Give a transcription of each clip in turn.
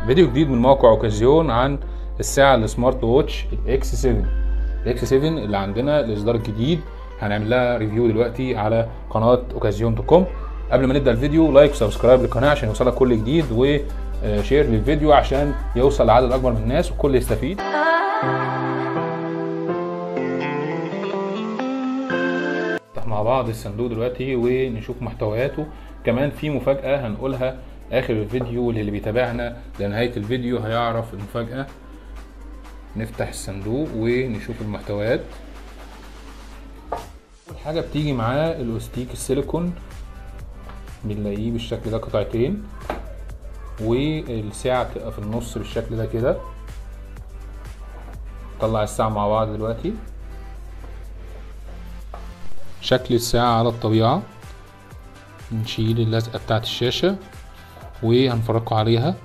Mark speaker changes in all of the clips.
Speaker 1: فيديو جديد من موقع اوكازيون عن الساعة السمارت ووتش الاكس 7 الاكس 7 اللي عندنا الاصدار الجديد هنعمل لها ريفيو دلوقتي على قناة اوكازيون دوت كوم قبل ما نبدا الفيديو لايك وسبسكرايب للقناة عشان يوصلك كل جديد وشير للفيديو عشان يوصل لعدد اكبر من الناس والكل يستفيد نفتح مع بعض الصندوق دلوقتي ونشوف محتوياته كمان في مفاجأة هنقولها اخر الفيديو اللي بيتابعنا لنهاية الفيديو هيعرف المفاجأة نفتح الصندوق ونشوف المحتويات اول حاجة بتيجي معاه الاوستيك السيليكون بنلاقيه بالشكل ده قطعتين والساعة بتبقى في النص بالشكل ده كده نطلع الساعة مع بعض دلوقتي شكل الساعة على الطبيعة نشيل اللزقة بتاعت الشاشة وهنفرجكم عليها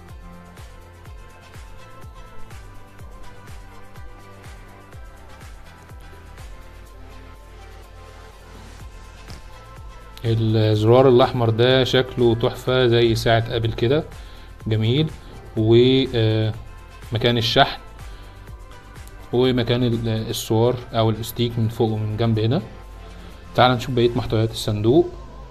Speaker 1: الزرار الاحمر ده شكله تحفة زي ساعة ابل كده جميل ومكان الشحن ومكان الصور او الاستيك من فوق ومن جنب هنا تعال نشوف بقية محتويات الصندوق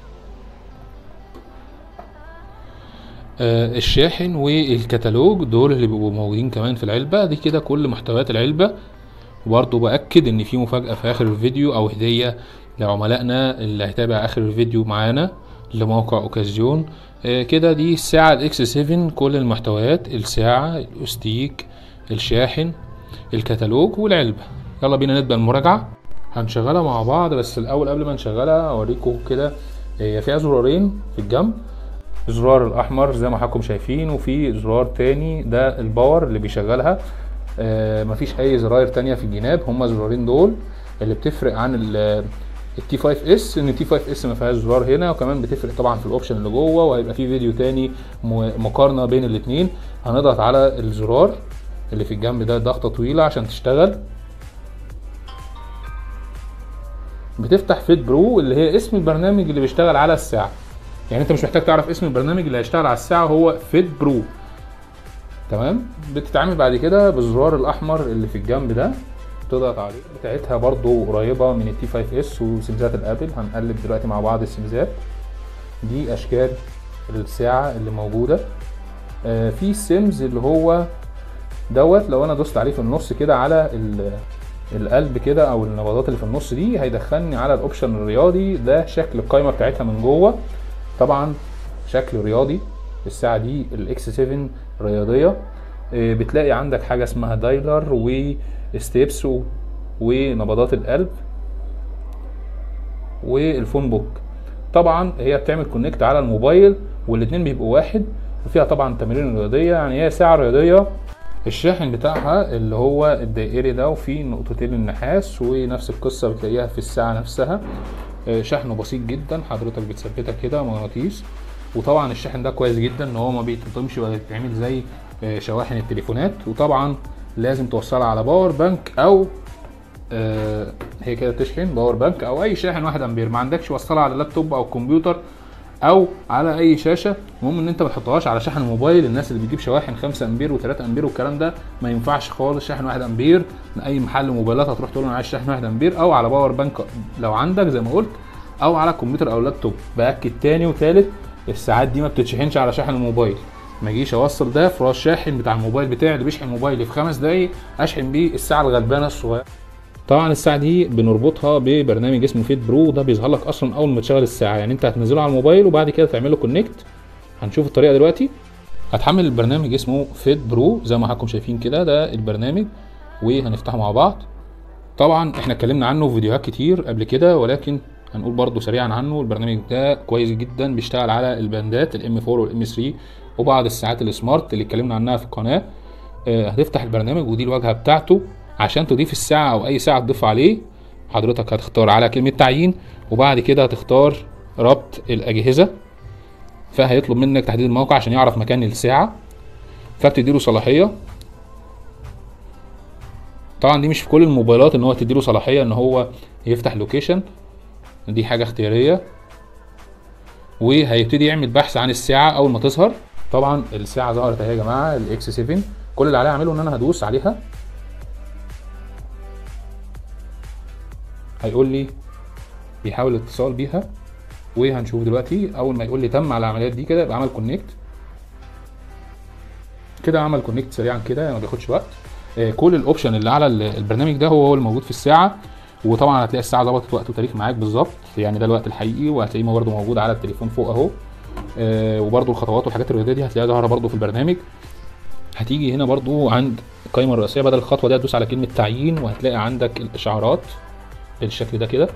Speaker 1: آه الشاحن والكتالوج دول اللي بيبقوا موجودين كمان في العلبة دي كده كل محتويات العلبة وبرضه بأكد إن في مفاجأة في آخر الفيديو أو هدية لعملائنا اللي هيتابع آخر الفيديو معانا لموقع أوكازيون آه كده دي الساعة الإكس 7 كل المحتويات الساعة الأستيك الشاحن الكتالوج والعلبة يلا بينا نبدأ المراجعة هنشغلها مع بعض بس الأول قبل ما نشغلها أوريكم كده هي فيها زرارين في الجنب الزرار الاحمر زي ما حضراتكم شايفين وفي زرار تاني ده الباور اللي بيشغلها آه مفيش اي زراير تانية في الجناب هما الزرارين دول اللي بتفرق عن التي 5 اس ان التي 5 اس ما فيهاش زرار هنا وكمان بتفرق طبعا في الاوبشن اللي جوه وهيبقى في فيديو تاني مقارنه بين الاثنين هنضغط على الزرار اللي في الجنب ده ضغطه طويله عشان تشتغل بتفتح فيت برو اللي هي اسم البرنامج اللي بيشتغل على الساعه يعني انت مش محتاج تعرف اسم البرنامج اللي هيشتغل على الساعه هو فيت برو تمام بتتعامل بعد كده بالزرار الاحمر اللي في الجنب ده تضغط عليه بتاعتها برضو قريبه من التي 5 اس وسمزات الابل هنقلب دلوقتي مع بعض السمزات دي اشكال الساعه اللي موجوده آه في سيمز اللي هو دوت لو انا دوست عليه في النص كده على القلب كده او النبضات اللي في النص دي هيدخلني على الاوبشن الرياضي ده شكل القايمه بتاعتها من جوه طبعا شكل رياضي الساعة دي الاكس 7 رياضية بتلاقي عندك حاجة اسمها دايلر وستيبس ونبضات القلب والفون بوك طبعا هي بتعمل كونكت على الموبايل والاتنين بيبقوا واحد وفيها طبعا تمارين رياضية يعني هي ساعة رياضية الشاحن بتاعها اللي هو الدائري ده وفيه نقطتين النحاس ونفس القصة بتلاقيها في الساعة نفسها شحنه بسيط جدا حضرتك بتثبتها كده مغناطيس وطبعا الشاحن ده كويس جدا ان هو ما بيتقطمش ولا بيتعمل زي شواحن التليفونات وطبعا لازم توصلها على باور بانك او آه هي كده بتشحن باور بانك او اي شاحن 1 امبير ما عندكش وصلها على لابتوب او كمبيوتر او على اي شاشه المهم ان انت ما تحطهاش على شاحن موبايل الناس اللي بتجيب شواحن 5 امبير و3 امبير والكلام ده ما ينفعش خالص شاحن 1 امبير من اي محل موبايلات هتروح تقول انا عايز شاحن 1 امبير او على باور بانك لو عندك زي ما قلت او على كمبيوتر او لابتوب باكد تاني وتالت الساعات دي ما بتتشحنش على شاحن الموبايل ما اجيش اوصل ده في الشاحن بتاع الموبايل بتاعي اللي بيشحن موبايلي في خمس دقايق اشحن بيه الساعه الغلبانه الصغيره طبعا الساعه دي بنربطها ببرنامج اسمه فيت برو ده بيظهر لك اصلا اول ما تشغل الساعه يعني انت هتنزله على الموبايل وبعد كده تعمل له كونكت هنشوف الطريقه دلوقتي هتحمل البرنامج اسمه فيت برو زي ما حضراتكم شايفين كده ده البرنامج وهنفتحه مع بعض طبعا احنا اتكلمنا عنه في فيديوهات كتير قبل كده ولكن هنقول برضو سريعا عنه البرنامج ده كويس جدا بيشتغل على الباندات الام 4 والام 3 وبعض الساعات السمارت اللي اتكلمنا عنها في القناه آه هتفتح البرنامج ودي الواجهه بتاعته عشان تضيف الساعه او اي ساعه تضيف عليه حضرتك هتختار على كلمه تعيين وبعد كده هتختار ربط الاجهزه فهيطلب منك تحديد الموقع عشان يعرف مكان الساعه فبتديله صلاحيه طبعا دي مش في كل الموبايلات ان هو تديله صلاحيه ان هو يفتح لوكيشن دي حاجه اختياريه وهيبتدي يعمل بحث عن الساعه اول ما تظهر طبعا الساعه ظهرت اهي يا جماعه الاكس 7 كل اللي عليا اعمله ان انا هدوس عليها هيقول لي بيحاول الاتصال بيها وهنشوف دلوقتي اول ما يقول لي تم على العمليات دي كده يبقى عمل كونكت كده عمل كونكت سريعا كده ما بياخدش وقت آه، كل الاوبشن اللي على ال- البرنامج ده هو هو الموجود في الساعه وطبعا هتلاقي الساعه ظبطت وقت وتاريخ معاك بالظبط يعني ده الوقت الحقيقي وهتلاقيه برده موجود على التليفون فوق اهو آه، وبرده الخطوات والحاجات الرياضيه دي هتلاقيها ظاهره برده في البرنامج هتيجي هنا برضو عند القائمه الرئيسيه بدل الخطوه دي هتدوس على كلمه تعيين وهتلاقي عندك الاشعارات بالشكل ده كده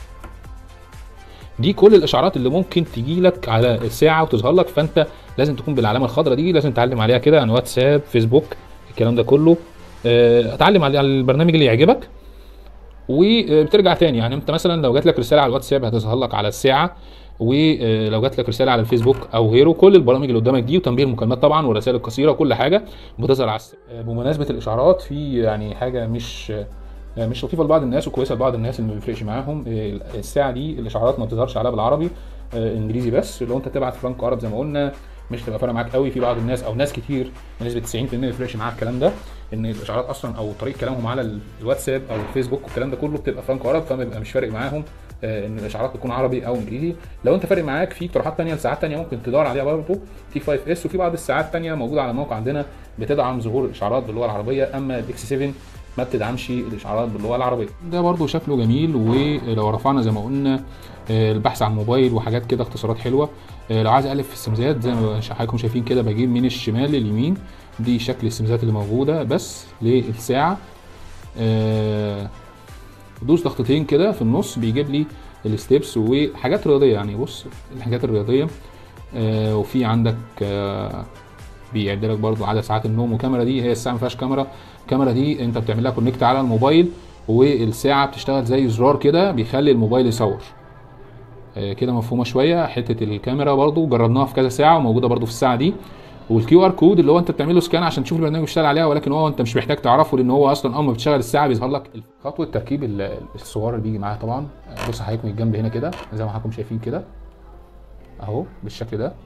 Speaker 1: دي كل الاشعارات اللي ممكن تجي لك على الساعه وتظهر لك فانت لازم تكون بالعلامه الخضراء دي لازم تعلم عليها كده يعني واتساب فيسبوك الكلام ده كله آه، اتعلم على على البرنامج اللي يعجبك وبترجع تاني يعني انت مثلا لو جات لك رساله على الواتساب هتظهر لك على الساعه ولو جات لك رساله على الفيسبوك او غيره كل البرامج اللي قدامك دي وتنبيه المكالمات طبعا والرسائل القصيره وكل حاجه بتظهر على الساعه آه، بمناسبه الاشعارات في يعني حاجه مش آه، مش لطيفه لبعض الناس وكويسه لبعض الناس اللي ما بيفرقش معاهم آه، الساعه دي الاشعارات ما بتظهرش عليها بالعربي آه، انجليزي بس لو انت تبعت فرانكو عرب زي ما قلنا مش تبقى فارقه معاك قوي في بعض الناس او ناس كتير بنسبه 90% ما يفرقش معاها الكلام ده ان الاشعارات اصلا او طريقه كلامهم على ال- الواتساب او الفيسبوك والكلام ده كله بتبقى فرانكو عرب فما بيبقى مش فارق معاهم آه، ان الاشعارات تكون عربي او انجليزي لو انت فارق معاك في اقتراحات ثانيه لساعات ثانيه ممكن تدور عليها برضه تي 5 اس وفي بعض الساعات ثانيه موجوده على الموقع عندنا بتدعم ظهور الاشعارات باللغه العربيه اما الاكس 7 ما بتدعمش الاشعارات باللغه العربيه ده برضو شكله جميل ولو رفعنا زي ما قلنا آه، البحث عن الموبايل وحاجات كده اختصارات حلوه آه، لو عايز اقلب في السمزات زي ما حضراتكم شايفين كده بجيب من الشمال لليمين دي شكل السمزات اللي موجوده بس للساعه آه، دوس ضغطتين كده في النص بيجيب لي الستيبس وحاجات رياضيه يعني بص الحاجات الرياضيه آه، وفي عندك آه، بيعد لك برضو عدد ساعات النوم وكاميرا دي هي الساعه ما فيهاش كاميرا الكاميرا دي انت بتعمل لها كونكت على الموبايل والساعه بتشتغل زي زرار كده بيخلي الموبايل يصور آه، كده مفهومه شويه حته الكاميرا برضو جربناها في كذا ساعه وموجوده برضو في الساعه دي والكيو ار كود اللي هو انت بتعمل له سكان عشان تشوف البرنامج بيشتغل عليها ولكن هو انت مش محتاج تعرفه لان هو اصلا اول ما بتشغل الساعه بيظهر لك خطوه تركيب ال- الصور اللي بيجي معاها طبعا آه، بص حضرتك من الجنب هنا كده زي ما حضراتكم شايفين كده اهو بالشكل ده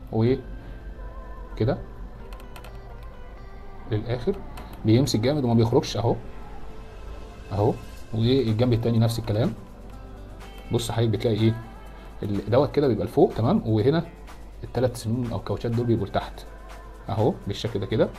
Speaker 1: وكده للاخر بيمسك جامد وما بيخرجش اهو اهو والجنب التاني نفس الكلام بص حضرتك بتلاقي ايه ال- دوت كده بيبقى لفوق تمام وهنا الثلاث سنون او الكاوتشات دول بيبقوا لتحت اهو بالشكل ده كده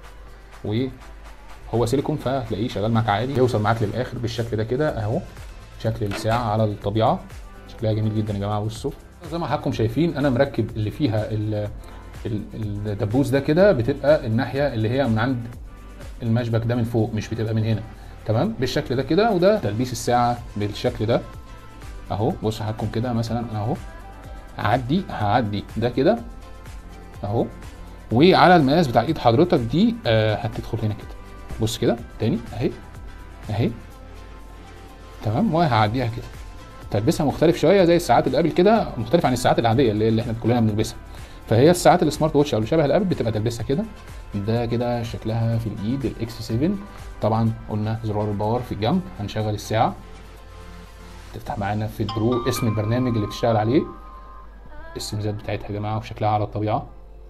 Speaker 1: وهو سيليكون فهتلاقيه شغال معاك عادي يوصل معاك للاخر بالشكل ده كده اهو شكل الساعه على الطبيعه شكلها جميل جدا يا جماعه بصوا زي ما حضراتكم شايفين انا مركب اللي فيها ال- ال- الدبوس ده كده بتبقى الناحيه اللي هي من عند المشبك ده من فوق مش بتبقى من هنا تمام بالشكل ده كده وده تلبيس الساعه بالشكل ده اهو بص حضراتكم كده مثلا انا اهو هعدي هعدي ده كده اهو وعلى المقاس بتاع ايد حضرتك دي آه هتدخل هنا كده بص كده تاني اهي اهي تمام وهعديها كده تلبسها مختلف شويه زي الساعات اللي قبل كده مختلف عن الساعات العاديه اللي, اللي احنا كلنا بنلبسها فهي الساعات السمارت ووتش او اللي شبه الابل بتبقى تلبسها كده ده كده شكلها في الايد الاكس 7 طبعا قلنا زرار الباور في الجنب هنشغل الساعه تفتح معانا في البرو اسم البرنامج اللي بتشتغل عليه السمزات بتاعتها يا جماعه وشكلها على الطبيعه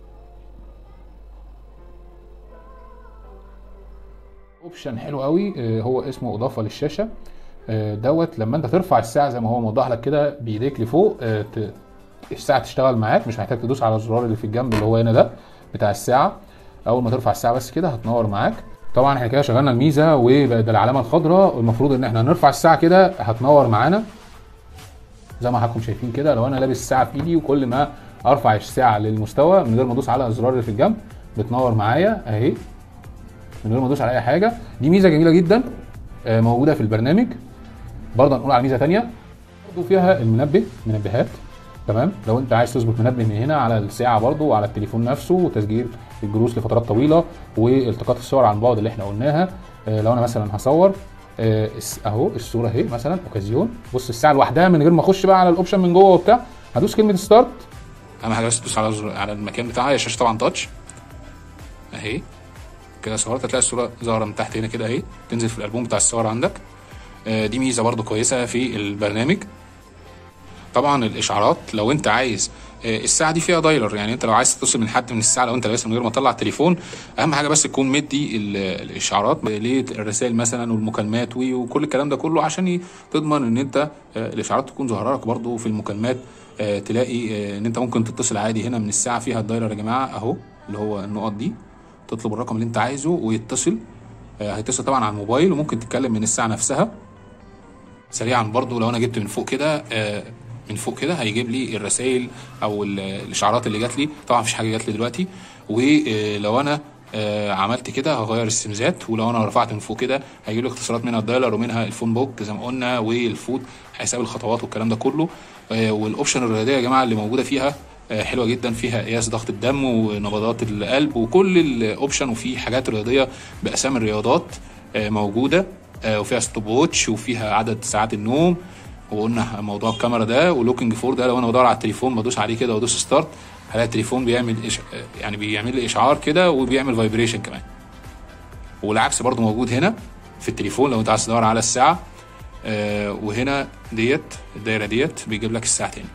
Speaker 1: اوبشن حلو قوي آه، هو اسمه اضافه للشاشه آه، دوت لما انت ترفع الساعه زي ما هو موضح لك كده بايديك لفوق آه، ت- الساعه تشتغل معاك مش محتاج تدوس على الزرار اللي في الجنب اللي هو هنا ده بتاع الساعه اول ما ترفع الساعه بس كده هتنور معاك طبعا احنا كده شغلنا الميزه وبقت العلامه الخضراء المفروض ان احنا نرفع الساعه كده هتنور معانا زي ما حضراتكم شايفين كده لو انا لابس الساعه في ايدي وكل ما ارفع الساعه للمستوى من غير ما ادوس على الزرار اللي في الجنب بتنور معايا اهي من غير ما ادوس على اي حاجه دي ميزه جميله جدا آه، موجوده في البرنامج برضه هنقول على ميزه ثانيه برضه فيها المنبه منبهات تمام لو انت عايز تظبط منبه من هنا على الساعه برضه وعلى التليفون نفسه وتسجيل الجلوس لفترات طويله والتقاط الصور عن بعد اللي احنا قلناها آه، لو انا مثلا هصور آه، الس- اهو الصوره اهي مثلا اوكازيون بص الساعه لوحدها من غير ما اخش بقى على الاوبشن من جوه وبتاع هدوس كلمه ستارت
Speaker 2: اهم حاجه بس تدوس على زر- على المكان بتاعها هي الشاشه طبعا تاتش اهي كده صورت هتلاقي الصوره ظاهره من تحت هنا كده اهي تنزل في الالبوم بتاع الصور عندك آه، دي ميزه برضو كويسه في البرنامج طبعا الاشعارات لو انت عايز آه، الساعه دي فيها دايلر يعني انت لو عايز تتصل من حد من الساعه لو انت لابسها من غير ما تطلع التليفون اهم حاجه بس تكون مدي ال- الاشعارات للرسائل مثلا والمكالمات و- وكل الكلام ده كله عشان ي- تضمن ان انت آه، الاشعارات تكون ظاهره لك برضو في المكالمات آه، تلاقي آه، ان انت ممكن تتصل عادي هنا من الساعه فيها الدايلر يا جماعه اهو اللي هو النقط دي تطلب الرقم اللي انت عايزه ويتصل آه، هيتصل طبعا على الموبايل وممكن تتكلم من الساعه نفسها سريعا برضو لو انا جبت من فوق كده آه، من فوق كده هيجيب لي الرسائل او ال- الاشعارات اللي جات لي طبعا مفيش حاجه جات لي دلوقتي ولو انا آه، عملت كده هغير السمزات ولو انا رفعت من فوق كده هيجيب لي اختصارات منها الدايلر ومنها الفون بوك زي ما قلنا والفوت حساب الخطوات والكلام ده كله آه، والاوبشن الرياضيه يا جماعه اللي موجوده فيها آه، حلوه جدا فيها قياس ضغط الدم ونبضات القلب وكل الاوبشن وفي حاجات رياضيه باسامي الرياضات آه، موجوده آه، وفيها ستوب ووتش وفيها عدد ساعات النوم وقلنا موضوع الكاميرا ده ولوكينج فور ده لو انا بدور على التليفون بدوس عليه كده وادوس ستارت هلاقي التليفون بيعمل إش... يعني بيعمل لي اشعار كده وبيعمل فايبريشن كمان والعكس برضو موجود هنا في التليفون لو انت عايز تدور على الساعه آه وهنا ديت الدايره ديت بيجيب لك الساعه تاني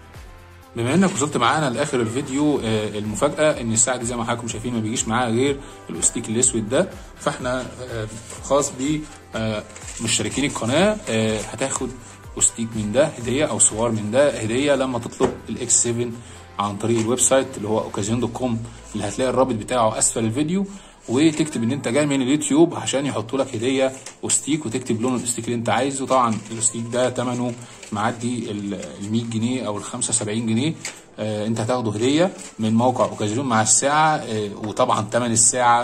Speaker 2: بما انك وصلت معانا لاخر الفيديو آه، المفاجاه ان الساعه دي زي ما حضراتكم شايفين ما بيجيش معاها غير الاستيك الاسود ده فاحنا آه، خاص ب آه، مشتركين القناه آه، هتاخد استيك من ده هديه او صور من ده هديه لما تطلب الاكس 7 عن طريق الويب سايت اللي هو اوكازيون دوت كوم اللي هتلاقي الرابط بتاعه اسفل الفيديو وتكتب ان انت جاي من اليوتيوب عشان يحطوا لك هديه وستيك وتكتب لون الاستيك اللي انت عايزه طبعا الاستيك ده ثمنه معدي ال 100 جنيه او ال 75 جنيه آه انت هتاخده هديه من موقع اوكازيون مع الساعه آه وطبعا ثمن الساعه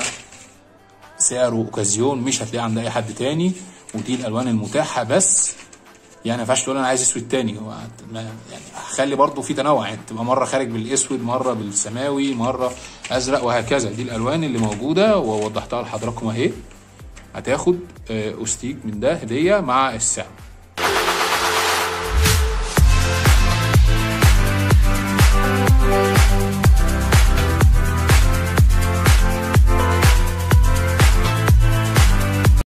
Speaker 2: سعره اوكازيون مش هتلاقيه عند اي حد تاني ودي الالوان المتاحه بس يعني ما ينفعش تقول انا عايز اسود تاني هو هت- ما- يعني هخلي برضو في تنوع يعني تبقى مره خارج بالاسود مره بالسماوي مره ازرق وهكذا دي الالوان اللي موجوده ووضحتها لحضراتكم اهي هتاخد آه، استيك من ده هديه مع الساعه